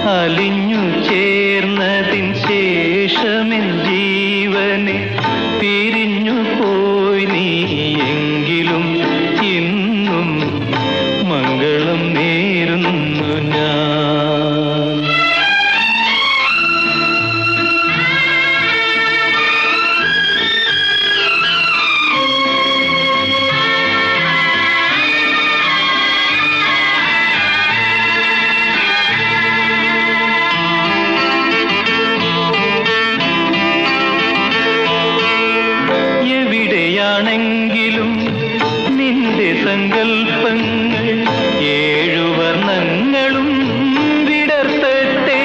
അലിഞ്ഞു ചേർന്നതിൻ ശേഷമെൻ ജീവനെ പിരിഞ്ഞു പോയി നീ എങ്കിലും ഇന്നും മംഗളം നേരുന്നു ഞാൻ എവിടെയാണെങ്കിലും നിന്റെ സങ്കൽപ്പങ്ങൾ ഏഴു വർണ്ണങ്ങളും വിടർത്തട്ടെ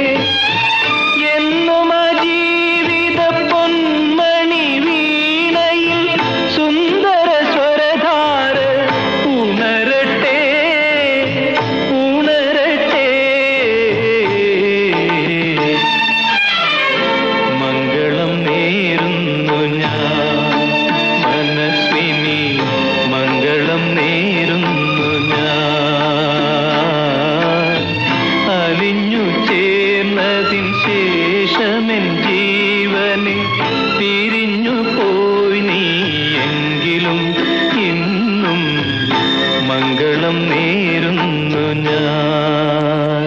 എന്നും ആ ജീവിത പൊന്മണി വീണയിൽ സുന്ദര സ്വരധാര ഉണരട്ടെ ഉണരട്ടെ മംഗളം നേരുന്നു ഞാൻ മനസ്വിനി മംഗളം നേരുന്നു ഞാൻ അലിഞ്ഞു ചേർന്നതിൻ ശേഷമെൻ ജീവനെ പിരിഞ്ഞു പോയി നീ എങ്കിലും ഇന്നും മംഗളം നേരുന്നു ഞാൻ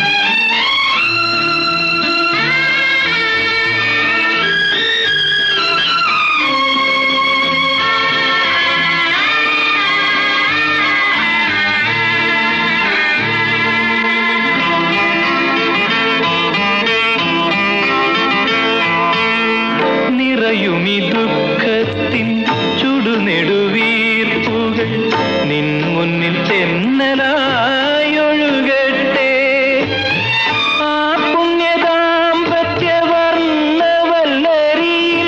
നിറയുമി ദുഃഖത്തിൻ ചുടുനെടുവീർപ്പുകൾ നിൻ മുന്നിൽ തെന്നലായി ഒഴുകട്ടെ ആ പുണ്യദാമ്പത്യ വർണ്ണവല്ലരിയിൽ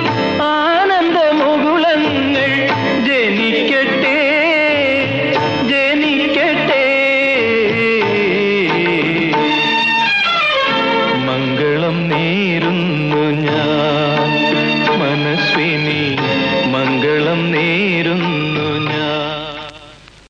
ആനന്ദമുകുളങ്ങൾ ജനിക്കട്ടെ ജനിക്കട്ടെ മംഗളം നേരുന്നു ഞാൻ മനസ്വിനി മംഗളം നേരുന്നു